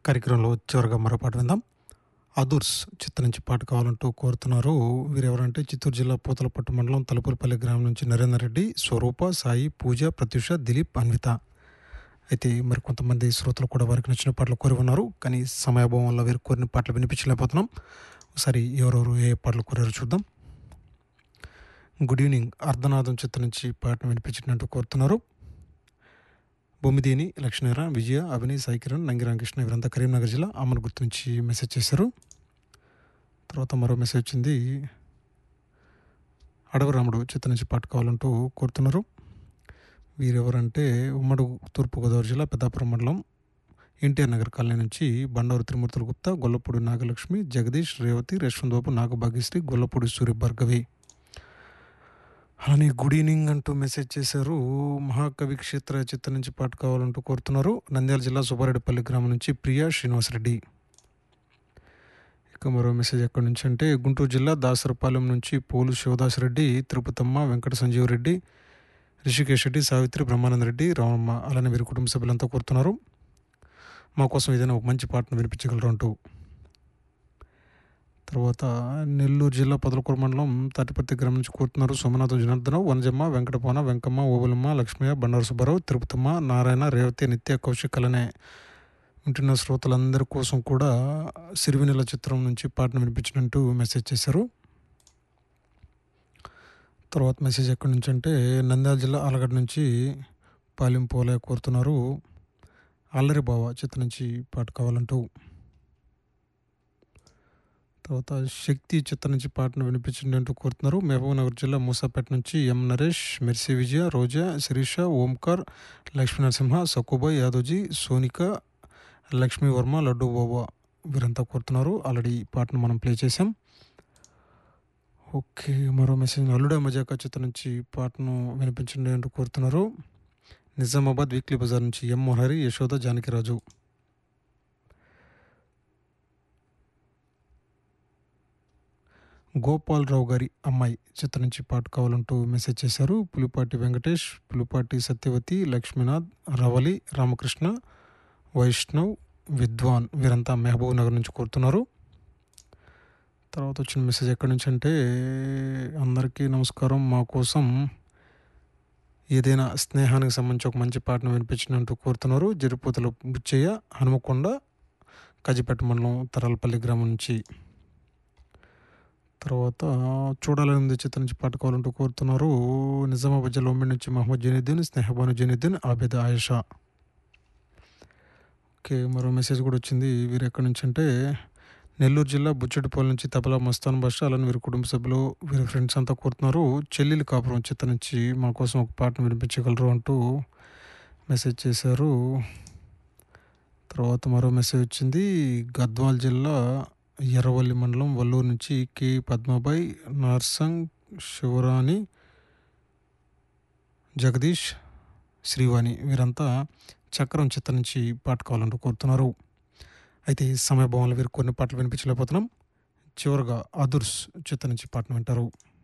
కార్యక్రమంలో చివరిగా మరో పాట విందాం అదుర్స్ చిత్త నుంచి పాట కావాలంటూ కోరుతున్నారు వీరెవరంటే చిత్తూరు జిల్లా పూతలపట్టు మండలం తలుపులపల్లి గ్రామం నుంచి నరేందర్ రెడ్డి స్వరూప సాయి పూజ ప్రత్యూష దిలీప్ అన్విత అయితే మరి కొంతమంది శ్రోతలు కూడా వారికి నచ్చిన పాటలు కోరి ఉన్నారు కానీ సమయాభావం వల్ల వీరు కోరిన పాటలు వినిపించలేకపోతున్నాం ఒకసారి ఎవరెవరు ఏ పాటలు కోరారో చూద్దాం గుడ్ ఈవినింగ్ అర్ధనాదం చిత్త నుంచి పాటను వినిపించినట్టు కోరుతున్నారు బొమ్మిదేని లక్ష్మీనారాయణ విజయ అభినయ్ సాయి కిరణ్ నంగిరామకృష్ణ వీరంతా కరీంనగర్ జిల్లా అమర్ గుర్తు నుంచి మెసేజ్ చేశారు తర్వాత మరో మెసేజ్ వచ్చింది అడవి రాముడు చిత్త నుంచి పాట కావాలంటూ కోరుతున్నారు వీరెవరంటే ఉమ్మడి తూర్పుగోదావరి జిల్లా పెద్దాపురం మండలం ఎన్టీఆర్ నగర్ కాలనీ నుంచి బండవరి త్రిమూర్తుల గుప్తా గొల్లపూడి నాగలక్ష్మి జగదీష్ రేవతి రేష్మంబాబు నాగభాగ్యశ్రీ గొల్లపూడి సూర్య భార్గవి అలానే గుడ్ ఈవినింగ్ అంటూ మెసేజ్ చేశారు మహాకవి క్షేత్ర చిత్త నుంచి పాట కావాలంటూ కోరుతున్నారు నంద్యాల జిల్లా సుబ్బారెడ్డిపల్లి గ్రామం నుంచి ప్రియా శ్రీనివాసరెడ్డి ఇక మరో మెసేజ్ ఎక్కడి నుంచి అంటే గుంటూరు జిల్లా దాసరపాలెం నుంచి పోలు శివదాసరెడ్డి తిరుపతమ్మ వెంకట సంజీవ్ రెడ్డి రిషికేష్ రెడ్డి సావిత్రి బ్రహ్మానంద రెడ్డి రామమ్మ అలానే వీరి కుటుంబ సభ్యులంతా కోరుతున్నారు మా కోసం ఏదైనా ఒక మంచి పాటను వినిపించగలరు అంటూ తర్వాత నెల్లూరు జిల్లా పొదలకూరు మండలం తాటిపర్తి గ్రామం నుంచి కోరుతున్నారు సోమనాథం జనార్దనరావు వనజమ్మ వెంకటపోన వెంకమ్మ ఓబులమ్మ లక్ష్మయ్య బండారు సుబ్బారావు తిరుపతమ్మ నారాయణ రేవతి నిత్య కౌశిక్ అలానే ఉంటున్న శ్రోతలందరి కోసం కూడా సిరివెనెల చిత్రం నుంచి పాటను వినిపించినట్టు మెసేజ్ చేశారు తర్వాత మెసేజ్ ఎక్కడి నుంచి అంటే నంద్యాల జిల్లా ఆలగడ్డ నుంచి పాలెం పోలే కోరుతున్నారు అల్లరి బావ చిత్రం నుంచి పాట కావాలంటూ తర్వాత శక్తి చిత్రం నుంచి పాటను వినిపించండి అంటూ కోరుతున్నారు మహబూబ్నగర్ జిల్లా మూసాపేట నుంచి ఎం నరేష్ మెర్సీ విజయ రోజా శిరీష ఓంకార్ లక్ష్మీ నరసింహ సక్కుబాయ్ యాదవ్జీ సోనిక లక్ష్మీ వర్మ లడ్డు బాబా వీరంతా కోరుతున్నారు ఆల్రెడీ ఈ పాటను మనం ప్లే చేసాం ఓకే మరో మెసేజ్ అల్లుడా మజాకా చిత్రం నుంచి పాటను వినిపించండి అంటూ కోరుతున్నారు నిజామాబాద్ వీక్లీ బజార్ నుంచి ఎం మురహరి యశోద జానకిరాజు గోపాలరావు గారి అమ్మాయి చిత్రం నుంచి పాట కావాలంటూ మెసేజ్ చేశారు పులిపాటి వెంకటేష్ పులిపాటి సత్యవతి లక్ష్మీనాథ్ రవలి రామకృష్ణ వైష్ణవ్ విద్వాన్ వీరంతా మహబూబ్ నగర్ నుంచి కోరుతున్నారు తర్వాత వచ్చిన మెసేజ్ ఎక్కడి నుంచి అంటే అందరికీ నమస్కారం మా కోసం ఏదైనా స్నేహానికి సంబంధించి ఒక మంచి పాటను వినిపించినట్టు కోరుతున్నారు జరిపోతల బుచ్చయ్య హనుమకొండ కజిపేట మండలం తరాలపల్లి గ్రామం నుంచి తర్వాత చూడాలని చిత్రం నుంచి పాట కావాలంటూ కోరుతున్నారు నిజామాబాద్ జిల్లా ఉమ్మడి నుంచి మహమ్మద్ జనీద్దీన్ స్నేహబాను జనీద్దీన్ ఆబిద ఆయేషా ఓకే మరో మెసేజ్ కూడా వచ్చింది వీరు ఎక్కడి నుంచి అంటే నెల్లూరు జిల్లా బుచ్చడిపల్లి నుంచి తబలా మస్తాన్ భాష అలానే వీరి కుటుంబ సభ్యులు వీరి ఫ్రెండ్స్ అంతా కోరుతున్నారు చెల్లెలి కాపురం చిత్త నుంచి మా కోసం ఒక పాటను వినిపించగలరు అంటూ మెసేజ్ చేశారు తర్వాత మరో మెసేజ్ వచ్చింది గద్వాల్ జిల్లా ఎర్రవల్లి మండలం వల్లూరు నుంచి కె పద్మాబాయ్ నార్సంగ్ శివరాణి జగదీష్ శ్రీవాణి వీరంతా చక్రం చిత్త నుంచి పాట కావాలంటూ కోరుతున్నారు అయితే సమయభావంలో వీరు కొన్ని పాటలు వినిపించలేకపోతున్నాం చివరగా అదుర్స్ చిత్త నుంచి పాటను వింటారు